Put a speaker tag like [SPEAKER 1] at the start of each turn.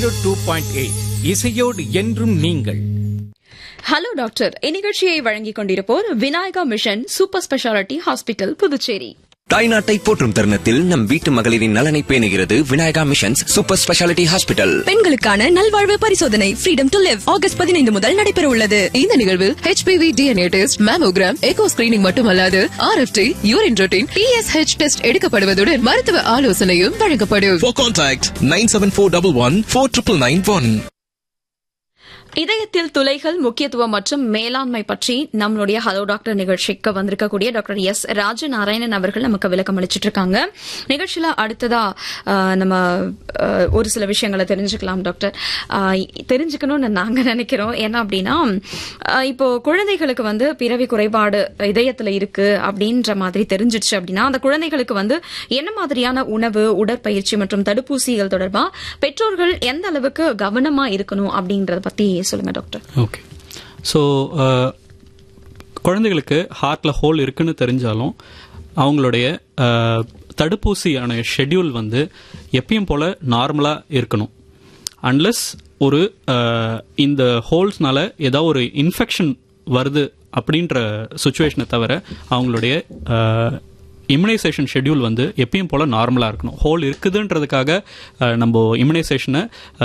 [SPEAKER 1] Zero two point eight இசையோடு என்றும் நீங்கள்
[SPEAKER 2] ஹலோ டாக்டர் இந்நிகழ்ச்சியை வழங்கிக் கொண்டிருப்போர் Vinayaka mission super speciality hospital Puducherry
[SPEAKER 3] தாய்நாட்டை போற்றும் தருணத்தில் நம் வீட்டு மகளிரின் நலனை பேணுகிறது Vinayaka missions super speciality hospital
[SPEAKER 4] பெண்களுக்கான நல்வாழ்வு பரிசோதனை ஃப்ரீடம் டு லிவ் ஆகஸ்ட் பதினைந்து முதல் நடைபெற உள்ளது
[SPEAKER 5] இந்த நிகழ்வில் HPV DNA test mammogram echo screening மட்டுமல்லாது RFT urine routine TSH test எடுக்கப்படுவதுடன் மருத்துவ ஆலோசனையும் வழங்கப்படும்
[SPEAKER 6] For contact 97411 4991.
[SPEAKER 2] இதயத்தில் துளைகள் முக்கியத்துவம் மற்றும் மேலாண்மை பற்றி நம்மளுடைய ஹலோ டாக்டர் நிகழ்ச்சிக்கு வந்திருக்கக்கூடிய டாக்டர் எஸ் ராஜநாராயணன் அவர்கள் நமக்கு விளக்கம் அளிச்சிட்டு இருக்காங்க நிகழ்ச்சியில அடுத்ததா ஆஹ், நம்ம ஆஹ், ஒரு சில விஷயங்களை தெரிஞ்சுக்கலாம் டாக்டர் ஆஹ், தெரிஞ்சுக்கணும்னு நாங்க நினைக்கிறோம் ஏன்னா அப்படின்னா ஆஹ், இப்போ குழந்தைகளுக்கு வந்து பிறவி குறைபாடு இதயத்துல இருக்கு அப்படின்ற மாதிரி தெரிஞ்சிடுச்சு அப்படின்னா அந்த குழந்தைகளுக்கு வந்து என்ன மாதிரியான உணவு உடற்பயிற்சி மற்றும் தடுப்பூசிகள் தொடர்பா பெற்றோர்கள் எந்த அளவுக்கு கவனமா இருக்கணும் அப்படின்றத பத்தி சொல்லுங்க டாக்டர்
[SPEAKER 7] ஓகே ஸோ குழந்தைகளுக்கு ஹார்ட்டில் ஹோல் இருக்குன்னு தெரிஞ்சாலும் அவங்களுடைய அஹ், தடுப்பூசியான ஷெட்யூல் வந்து எப்பயும் போல் நார்மலாக இருக்கணும் அன்லெஸ் ஒரு அஹ், இந்த ஹோல்ஸ்னால ஏதாவது ஒரு இன்ஃபெக்ஷன் வருது அப்படின்ற சுச்சுவேஷனை தவிர அவங்களுடைய இம்யூனைசேஷன் ஷெட்யூல் வந்து எப்பயும் போல் நார்மலாக இருக்கணும் ஹோல் இருக்குதுன்றதுக்காக அஹ், நம்ம இம்யூனைசேஷனை